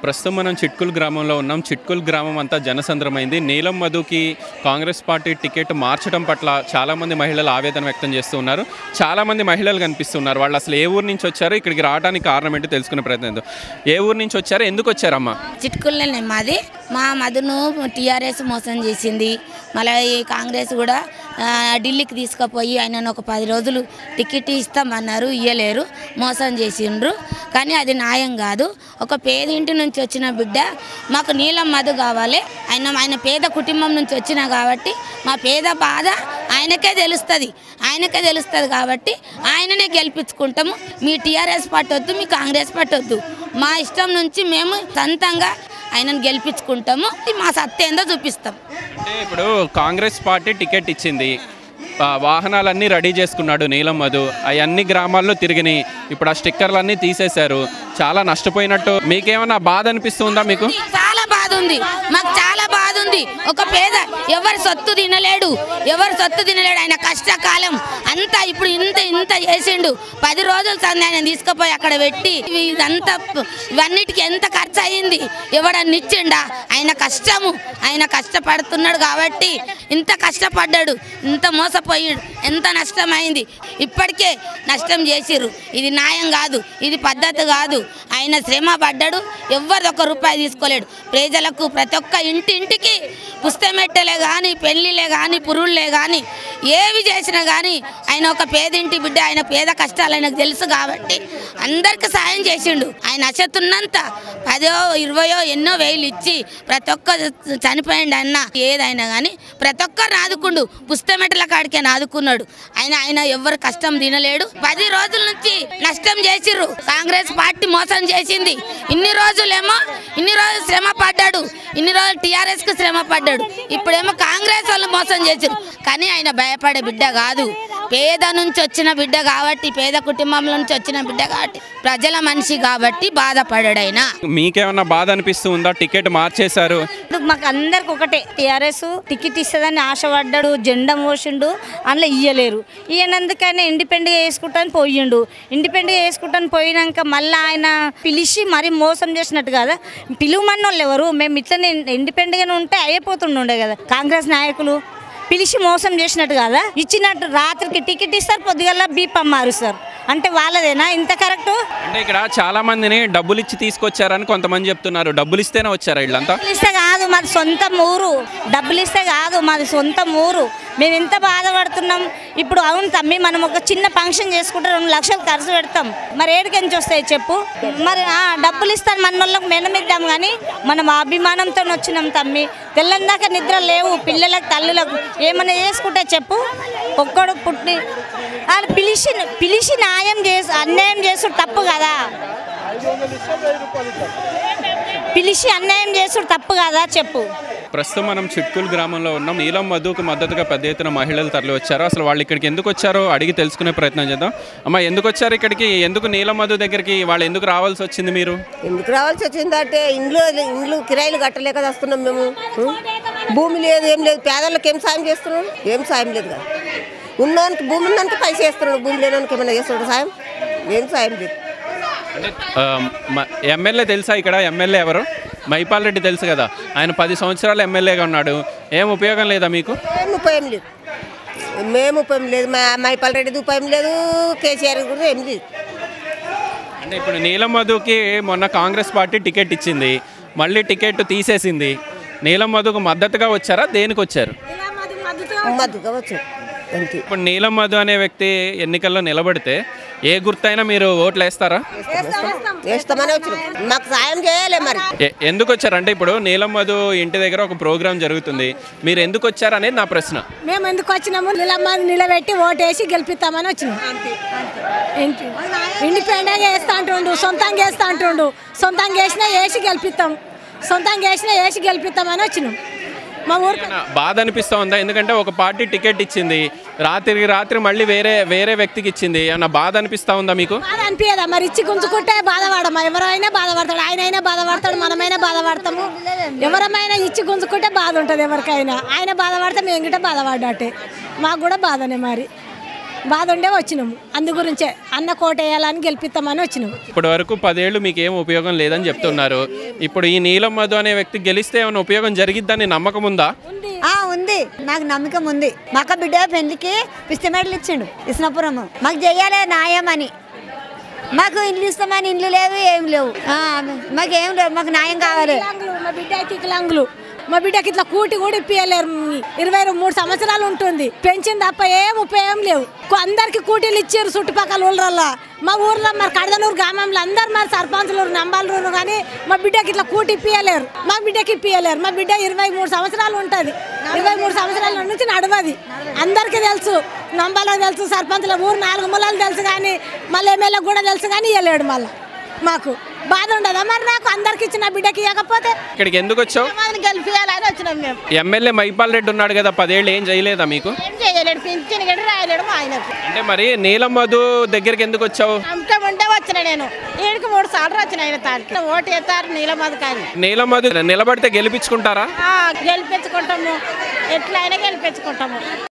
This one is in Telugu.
ప్రస్తుతం మనం చిట్కుల్ గ్రామంలో ఉన్నాం చిట్కుల్ గ్రామం అంతా జనసంద్రమైంది నీలం మధుకి కాంగ్రెస్ పార్టీ టికెట్ మార్చడం పట్ల చాలామంది మహిళలు ఆవేదన వ్యక్తం చేస్తూ ఉన్నారు చాలామంది మహిళలు కనిపిస్తున్నారు వాళ్ళు అసలు ఏ ఊరు నుంచి వచ్చారు ఇక్కడికి రావడానికి కారణం ఏంటో తెలుసుకునే ప్రయత్నం చేద్దాం. ఏ ఊరు నుంచి వచ్చారు ఎందుకు వచ్చారమ్మా చిట్కుల్నే మాది మా మధును టీఆర్ఎస్ మోసం చేసింది మళ్ళీ ఈ కాంగ్రెస్ కూడా ఆ, ఢిల్లీకి తీసుకుపోయి ఆయనను ఒక పది రోజులు టికెట్ ఇస్తామన్నారు ఇయ్యలేరు మోసం చేసిండ్రు కానీ అది న్యాయం కాదు ఒక పేదింటి నుంచి వచ్చిన బిడ్డ మాకు నీలం మధు కావాలి ఆయన ఆయన పేద కుటుంబం నుంచి వచ్చిన కాబట్టి మా పేద బాధ ఆయనకే తెలుస్తుంది ఆయనకే తెలుస్తుంది కాబట్టి ఆయననే గెలిపించుకుంటాము మీ టీఆర్ఎస్ పార్టీ వద్దు మీ కాంగ్రెస్ పార్టీ వద్దు మా ఇష్టం నుంచి మేము సొంతంగా ఆయనను గెలిపించుకుంటాము మా సత్యేందో చూపిస్తాం అంటే ఇప్పుడు కాంగ్రెస్ పార్టీ టికెట్ ఇచ్చింది ఆ, వాహనాలన్నీ రెడీ చేసుకున్నాడు నీలం మధు అవన్నీ గ్రామాల్లో తిరిగినాయి ఇప్పుడు ఆ స్టిక్కర్లన్నీ తీసేశారు చాలా నష్టపోయినట్టు మీకేమన్నా బాధ అనిపిస్తుందా మీకు చాలా బాధ ఉంది మాకు చాలా బాధ ఉంది ఒక పేద ఎవరి సొత్తు తినలేడు ఎవరి సొత్తు తినలేడు ఆయన కష్టకాలం అంతా ఇప్పుడు ఇంత ఇంత చేసిండు పది రోజులు సంది ఆయన తీసుకుపోయి అక్కడ పెట్టి ఇవి- ఇదంతా ప- ఇవన్నిటికి ఎంత ఖర్చు అయింది ఎవడన్నా ఇచ్చిండా ఆయన కష్టము ఆయన కష్టపడుతున్నాడు కాబట్టి ఇంత కష్టపడ్డాడు ఇంత మోసపోయాడు ఎంత నష్టమైంది ఇప్పటికే నష్టం చేసిర్రు ఇది న్యాయం కాదు ఇది పద్ధతి కాదు ఆయన శ్రమ పడ్డాడు ఎవ్వరు ఒక రూపాయి తీసుకోలేడు ప్రజలకు ప్రతి ఒక్క ఇంటింటికి పుస్తమెట్టలే కానీ పెళ్ళిలే కానీ పురుళ్ళే కానీ ఏవి చేసినా కానీ ఆయన ఒక పేదింటి బిడ్డ ఆయన పేద కష్టాలు ఆయనకు తెలుసు కాబట్టి అందరికి సాయం చేసిండు ఆయన అసతున్నంత పదో ఇరవయో ఎన్నో వేలు ఇచ్చి ప్రతి ఒక్క చనిపోయిండు అన్న ఏదైనా కానీ ప్రతి ఒక్కరు ఆదుకుండు పుస్తమెట్టల కాడికే ఆదుకున్నాడు ఆయన ఆయన ఎవరు కష్టం తినలేడు పది రోజుల నుంచి నష్టం చేసిర్రు కాంగ్రెస్ పార్టీ మోసం చేసింది ఇన్ని రోజులేమో ఇన్ని రోజులు శ్రమ పడ్డాడు ఇన్ని రోజులు టీఆర్ఎస్ కు శ్రమ పడ్డాడు ఇప్పుడేమో కాంగ్రెస్ వాళ్ళు మోసం చేసిర్రు కానీ ఆయన భయపడే బిడ్డ కాదు పేద నుంచి వచ్చిన బిడ్డ కాబట్టి పేద కుటుంబం నుంచి వచ్చిన బిడ్డ కాబట్టి ప్రజల మనిషి కాబట్టి బాధపడాడు ఆయన మీకేమన్నా బాధ అనిపిస్తూ ఉందా టికెట్ మార్చేశారు ఇప్పుడు మాకు అందరికి ఒకటే టీఆర్ఎస్ టికెట్ ఇస్తుందని ఆశపడ్డాడు జెండా మోసిండు అందులో ఇయ్యలేరు ఈయనందుకైనా ఇండిపెండెంట్గా వేసుకుంటాను పోయిండు ఇండిపెండెంట్గా వేసుకుంటాను పోయినాక మళ్ళీ ఆయన పిలిచి మరీ మోసం చేసినట్టు కదా పిలువమన్న వాళ్ళు ఎవరు మేము ఇట్లనే ఇండిపెండెంట్గానే ఉంటే అయిపోతుండే కదా కాంగ్రెస్ నాయకులు పిలిచి మోసం చేసినట్టు కదా ఇచ్చినట్టు రాత్రికి టికెట్ ఇస్తారు పొద్దుగల బీపం మారుస్తారు అంటే వాళ్ళదేనా ఇంత కరెక్ట్ అంటే ఇక్కడ చాలా మందిని డబ్బులు ఇచ్చి తీసుకొచ్చారని కొంతమంది చెప్తున్నారు డబ్బులు ఇస్తేనే వచ్చారా వీళ్ళంతా డబ్బులు ఇస్తే కాదు మాది సొంత ఊరు డబ్బులు ఇస్తే కాదు మాది సొంత ఊరు మేము ఎంత బాధపడుతున్నాం ఇప్పుడు అవును తమ్మి మనం ఒక చిన్న ఫంక్షన్ చేసుకుంటే రెండు లక్షలు ఖర్చు పెడతాం మరి ఏడికెంచి వస్తాయి చెప్పు మరి ఆ, డబ్బులు ఇస్తాను మన వాళ్ళకి మెనమిద్దాం కానీ మనం అభిమానంతో వచ్చినాం తమ్మి తెల్లందాక నిద్ర లేవు పిల్లలకు తల్లులకు ఏమైనా చేసుకుంటే చెప్పు ఒక్కడు పుట్టి వాళ్ళు పిలిచి పిలిచి న్యాయం చేసి అన్యాయం చేసుడు తప్పు కదా పిలిచి అన్యాయం చేసుడు తప్పు కదా చెప్పు ప్రస్తుతం మనం చిట్కుల్ గ్రామంలో ఉన్నాం నీలం మధుకు మద్దతుగా పెద్ద ఎత్తున మహిళలు తరలి వచ్చారు అసలు వాళ్ళు ఇక్కడికి ఎందుకు వచ్చారో అడిగి తెలుసుకునే ప్రయత్నం చేద్దాం అమ్మ ఎందుకు వచ్చారు ఇక్కడికి ఎందుకు నీలం మధు దగ్గరికి వాళ్ళు ఎందుకు రావాల్సి వచ్చింది మీరు ఎందుకు రావాల్సి వచ్చిందంటే ఇండ్లు ఇండ్లు కిరాయిలు కట్టలేక వస్తున్నాం మేము ఉం? భూమి లేదు ఏం లేదు పేదలకు ఏం సాయం చేస్తున్నాం ఏం సాయం లేదు కదా ఉన్నవానికి భూమి ఉన్నదానికి పైసా చేస్తున్నాడు భూమి లేనానికి ఏమైనా చేస్తున్నాడు సాయం ఏం సాయం లేదు అంటే ఆ, మ- ఎమ్మెల్యే తెలుసా ఇక్కడ ఎమ్మెల్యే ఎవరు మైపాల్ రెడ్డి తెలుసు కదా ఆయన పది సంవత్సరాలు ఎమ్మెల్యేగా ఉన్నాడు ఏం ఉపయోగం లేదా మీకు ఏం ఉపయోగం లేదు మేము ఉపయోగం లేదు మా మైపాల్ రెడ్డిది ఉపయోగం లేదు కేసీఆర్ కూడా ఏం లేదు అంటే ఇప్పుడు నీలం మధుకి మొన్న కాంగ్రెస్ పార్టీ టికెట్ ఇచ్చింది మళ్ళీ టికెట్ తీసేసింది నీలం మధుకు మద్దతుగా వచ్చారా దేనికి వచ్చారు మద్దుగా వచ్చు అంతే ఇప్పుడు నీలం మధు అనే వ్యక్తి ఎన్నికల్లో నిలబడితే ఏ గుర్తైనా మీరు ఓట్లు వేస్తారా వేస్తామని వచ్చినాం మాకు సాయం చేయాలి మరి ఎ- ఎందుకు వచ్చారు అంటే ఇప్పుడు నీలం మధు ఇంటి దగ్గర ఒక ప్రోగ్రాం జరుగుతుంది మీరు ఎందుకు వచ్చారు అనేది నా ప్రశ్న మేము ఎందుకు వచ్చినాము నిలమ్మది నిలబెట్టి ఓటేసి గెలిపిస్తామని వచ్చినాం ఇంటి ఇండిపెండెంట్గా వేస్తా అంటుండు సొంతంగా వేస్తా అంటుండు సొంతంగా వేసినా వేసి గెలిపిస్తాం సొంతంగా వేసినా వేసి గెలిపిస్తామని వచ్చినాం మా ఊరు ఏమన్నా బాధ అనిపిస్తా ఉందా ఎందుకంటే ఒక పార్టీ టికెట్ ఇచ్చింది రాత్రికి రాత్రి మళ్ళీ వేరే వేరే వ్యక్తికి ఇచ్చింది ఏమన్నా బాధ అనిపిస్తా ఉందా మీకు బాధ అనిపించదా మరి ఇచ్చి గుంజుకుంటే బాధపడమా ఎవరైనా బాధపడతాడు ఆయన అయినా బాధపడతాడు మనమైనా బాధపడతాము ఎవరమైనా ఇచ్చి గుంజుకుంటే బాధ ఉంటుంది ఎవరికైనా ఆయన బాధపడితే మేము గిట్ట బాధపడ్డట్టే మాకు కూడా బాధనే మరి బాధ ఉండే వచ్చినాము అందు గురించే అన్న కోట వేయాలని గెలిపిస్తామని వచ్చినాము ఇప్పటి వరకు పదేళ్ళు మీకు ఏం ఉపయోగం లేదని చెప్తున్నారు ఇప్పుడు ఈ నీలం మధు అనే వ్యక్తి గెలిస్తే ఏమైనా ఉపయోగం జరిగిద్దని నమ్మకం ఉందా ఆ ఉంది నాకు నమ్మకం ఉంది మా అక్క బిడ్డ పెళ్లికి పిస్టమేడలు ఇచ్చిండు ఇస్నాపురం మాకు చెయ్యాలి న్యాయం అని మాకు ఇల్లు ఇస్తామని ఇల్లు లేవు ఏం లేవు ఆ, మాకు ఏం లేవు మాకు న్యాయం కావాలి వికలాంగులు, మా బిడ్డకి వికలాంగులు మా బిడ్డకి ఇట్లా కూటి కూడా ఇప్పియలేరు ఇరవై మూడు సంవత్సరాలు ఉంటుంది పెంచింది తప్ప ఏం ఉపయోగం లేవు కు- అందరికి కూటీలు ఇచ్చారు చుట్టుపక్కల ఊళ్ళల్లో మా ఊర్లో మరి కడదనూరు గ్రామంలో అందరు మరి సర్పంచులు నంబాలూరు కానీ మా బిడ్డకి ఇట్లా కూటి ఇప్పియలేరు మా బిడ్డకి ఇప్పియలేరు మా బిడ్డ ఇరవై మూడు సంవత్సరాలు ఉంటుంది ఇరవై మూడు సంవత్సరాల నుంచి నడవది అందరికీ తెలుసు నంబాలో తెలుసు సర్పంచుల ఊరు నాలుగు మూలాలు తెలుసు కానీ మళ్ళీ ఎమ్మెల్యే కూడా తెలుసు కానీ ఇవ్వలేడు మళ్ళీ మాకు బాధ ఉండదా మరి నాకు అందరికి ఇచ్చిన బిడ్డకి ఇవ్వకపోతే ఇక్కడికి ఎందుకు వచ్చావు గెలిపియాలని వచ్చినాం మేము ఎమ్మెల్యే మైపాల్ రెడ్డి ఉన్నాడు కదా పదేళ్ళు ఏం చేయలేదా మీకు ఏం చేయలేడు పింఛన్ గడి రాయలేడు మా ఆయనకు అంటే మరి నీలం మధు దగ్గరికి ఎందుకు వచ్చావు అమ్మకం ఉంటే వచ్చిన నేను ఏడుకి మూడు సార్లు వచ్చిన ఆయన తాడికి ఓటు వేస్తారు నీలమది కానీ నీలం మధు నిలబడితే గెలిపించుకుంటారా గెలిపించుకుంటాము ఎట్లయినా గెలిపించుకుంటాము